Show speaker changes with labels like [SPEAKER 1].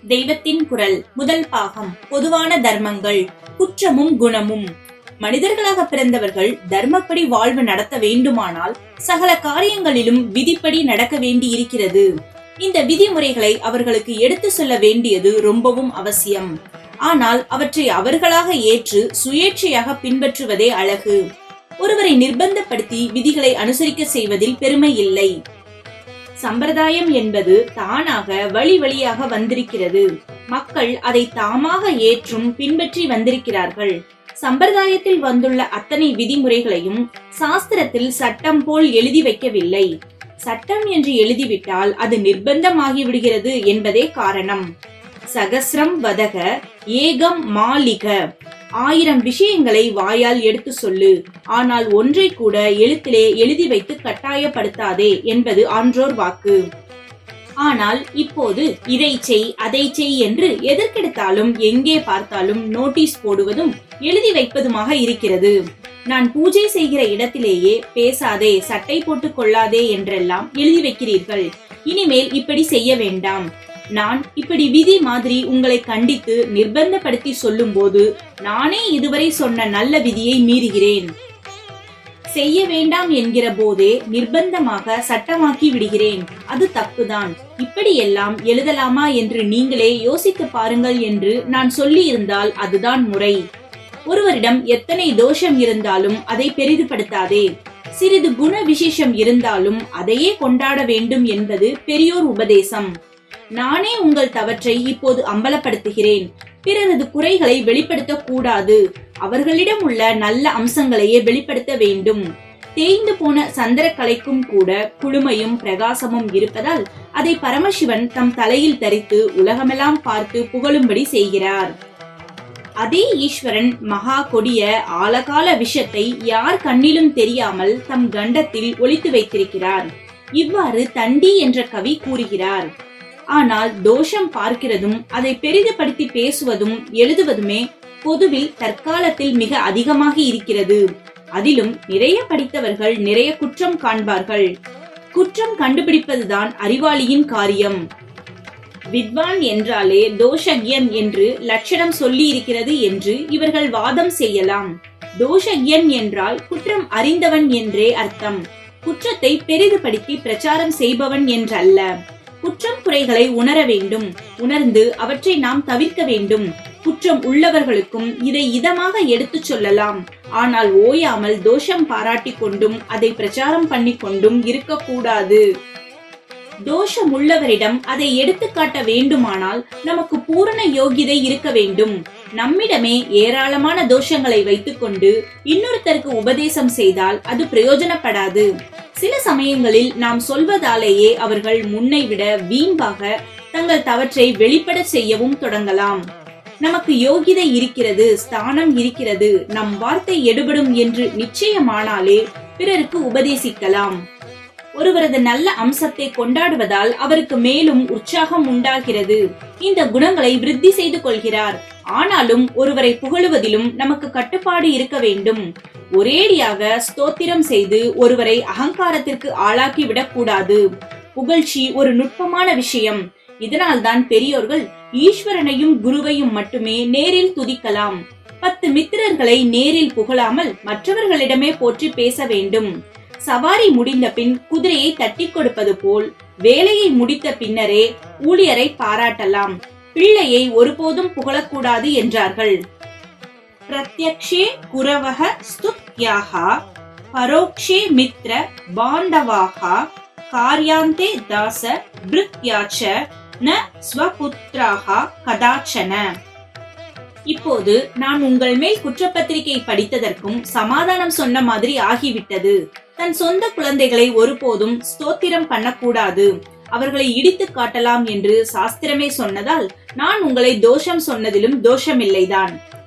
[SPEAKER 1] தெய்வத்தின் குரல் முதல் பாகம் பொதுவான தர்மங்கள் குற்றமும் குணமும் மனிதர்களாக பிறந்தவர்கள் தர்மப்படி வாழ்வு நடத்த வேண்டுமானால் சகல காரியங்களிலும் விதிப்படி நடக்க வேண்டி இருக்கிறது இந்த விதிமுறைகளை அவர்களுக்கு எடுத்து சொல்ல வேண்டியது ரொம்பவும் அவசியம் ஆனால் அவற்றை அவர்களாக ஏற்று சுயேட்சையாக பின்பற்றுவதே அழகு ஒருவரை நிர்பந்தப்படுத்தி விதிகளை அனுசரிக்க செய்வதில் பெருமை இல்லை சம்பிரதாயம் என்பது தானாக வழி வழியாக வந்திருக்கிறது மக்கள் அதை தாமாக ஏற்றும் பின்பற்றி வந்திருக்கிறார்கள் சம்பிரதாயத்தில் வந்துள்ள அத்தனை விதிமுறைகளையும் சாஸ்திரத்தில் சட்டம் போல் எழுதி வைக்கவில்லை சட்டம் என்று எழுதிவிட்டால் அது நிர்பந்தமாகி விடுகிறது என்பதே காரணம் சகசிரம் வதக ஏகம் மாலிக ஆயிரம் விஷயங்களை வாயால் எடுத்து சொல்லு ஆனால் ஒன்றை கூட எழுத்திலே எழுதி வைத்து கட்டாயப்படுத்தாதே என்பது ஆன்றோர் வாக்கு ஆனால் இப்போது இதை செய் அதை செய் என்று எதற்கெடுத்தாலும் எங்கே பார்த்தாலும் நோட்டீஸ் போடுவதும் எழுதி வைப்பதுமாக இருக்கிறது நான் பூஜை செய்கிற இடத்திலேயே பேசாதே சட்டை போட்டுக் கொள்ளாதே என்றெல்லாம் எழுதி வைக்கிறீர்கள் இனிமேல் இப்படி செய்ய வேண்டாம் நான் இப்படி விதி மாதிரி உங்களை கண்டித்து நிர்பந்தப்படுத்தி சொல்லும்போது நானே இதுவரை சொன்ன நல்ல விதியை மீறுகிறேன் செய்ய வேண்டாம் என்கிற போதே நிர்பந்தமாக சட்டமாக்கி விடுகிறேன் அது தப்புதான் இப்படியெல்லாம் எழுதலாமா என்று நீங்களே யோசித்து பாருங்கள் என்று நான் சொல்லி இருந்தால் அதுதான் முறை ஒருவரிடம் எத்தனை தோஷம் இருந்தாலும் அதை பெரிதுபடுத்தாதே சிறிது குண விசேஷம் இருந்தாலும் அதையே கொண்டாட வேண்டும் என்பது பெரியோர் உபதேசம் நானே உங்கள் தவற்றை இப்போது அம்பலப்படுத்துகிறேன் பிறரது குறைகளை வெளிப்படுத்த கூடாது அவர்களிடம் உள்ள நல்ல அம்சங்களையே வெளிப்படுத்த வேண்டும் தேய்ந்து போன சந்திரக்கலைக்கும் கூட குளுமையும் பிரகாசமும் இருப்பதால் அதை பரமசிவன் தம் தலையில் தரித்து உலகமெல்லாம் பார்த்து புகழும்படி செய்கிறார் அதே ஈஸ்வரன் மகா கொடிய ஆழகால விஷத்தை யார் கண்ணிலும் தெரியாமல் தம் கண்டத்தில் ஒளித்து வைத்திருக்கிறார் இவ்வாறு தண்டி என்ற கவி கூறுகிறார் ஆனால் தோஷம் பார்க்கிறதும் அதை பெரிதுபடுத்தி பேசுவதும் எழுதுவதுமே பொதுவில் தற்காலத்தில் மிக அதிகமாக இருக்கிறது அதிலும் நிறைய படித்தவர்கள் நிறைய குற்றம் காண்பார்கள் குற்றம் கண்டுபிடிப்பதுதான் அறிவாளியின் காரியம் வித்வான் என்றாலே தோஷக்யன் என்று லட்சணம் சொல்லி இருக்கிறது என்று இவர்கள் வாதம் செய்யலாம் தோஷக்யன் என்றால் குற்றம் அறிந்தவன் என்றே அர்த்தம் குற்றத்தை பெரிதுபடுத்தி பிரச்சாரம் செய்பவன் என்றல்ல குற்றம் குறைகளை உணர வேண்டும் உணர்ந்து அவற்றை நாம் தவிர்க்க வேண்டும் குற்றம் உள்ளவர்களுக்கும் இதை இதமாக எடுத்துச் சொல்லலாம் ஆனால் ஓயாமல் தோஷம் பாராட்டிக் கொண்டும் அதை பிரச்சாரம் பண்ணி கொண்டும் இருக்கக்கூடாது தோஷம் உள்ளவரிடம் அதை எடுத்துக்காட்ட வேண்டுமானால் நமக்கு பூரண யோகிதை இருக்க வேண்டும் நம்மிடமே ஏராளமான தோஷங்களை வைத்துக்கொண்டு இன்னொருத்தருக்கு உபதேசம் செய்தால் அது பிரயோஜனப்படாது சில சமயங்களில் நாம் சொல்வதாலேயே அவர்கள் முன்னை விட வீம்பாக தங்கள் தவற்றை வெளிப்பட செய்யவும் தொடங்கலாம் நமக்கு யோகிதை இருக்கிறது ஸ்தானம் இருக்கிறது நம் வார்த்தை எடுபடும் என்று நிச்சயமானாலே பிறருக்கு உபதேசிக்கலாம் ஒருவரது நல்ல அம்சத்தை கொண்டாடுவதால் அவருக்கு மேலும் உற்சாகம் உண்டாகிறது இந்த குணங்களை விருத்தி செய்து கொள்கிறார் ஆனாலும் ஒருவரை புகழுவதிலும் நமக்கு கட்டுப்பாடு இருக்க வேண்டும் ஒரேடியாக ஸ்தோத்திரம் செய்து ஒருவரை அகங்காரத்திற்கு ஆளாக்கி விடக்கூடாது புகழ்ச்சி ஒரு நுட்பமான விஷயம் இதனால்தான் பெரியோர்கள் ஈஸ்வரனையும் குருவையும் மட்டுமே நேரில் துதிக்கலாம் பத்து மித்திரர்களை நேரில் புகழாமல் மற்றவர்களிடமே போற்றி பேச வேண்டும் சவாரி முடிந்த பின் குதிரையை தட்டி கொடுப்பது போல் வேலையை முடித்த பின்னரே ஊழியரை பாராட்டலாம் பிள்ளையை ஒருபோதும் புகழக்கூடாது என்றார்கள் பிரத்யக்ஷே குரவக ஸ்துத்யாக பரோக்ஷே மித்ர பாண்டவாக காரியாந்தே தாச பிருத்யாச்ச ந ஸ்வபுத்ராக கதாச்சன இப்போது நான் உங்கள் மேல் குற்றப்பத்திரிகை படித்ததற்கும் சமாதானம் சொன்ன மாதிரி ஆகிவிட்டது தன் சொந்த குழந்தைகளை ஒருபோதும் ஸ்தோத்திரம் பண்ணக்கூடாது அவர்களை இடித்து காட்டலாம் என்று சாஸ்திரமே சொன்னதால் நான் உங்களை தோஷம் சொன்னதிலும் தோஷமில்லைதான்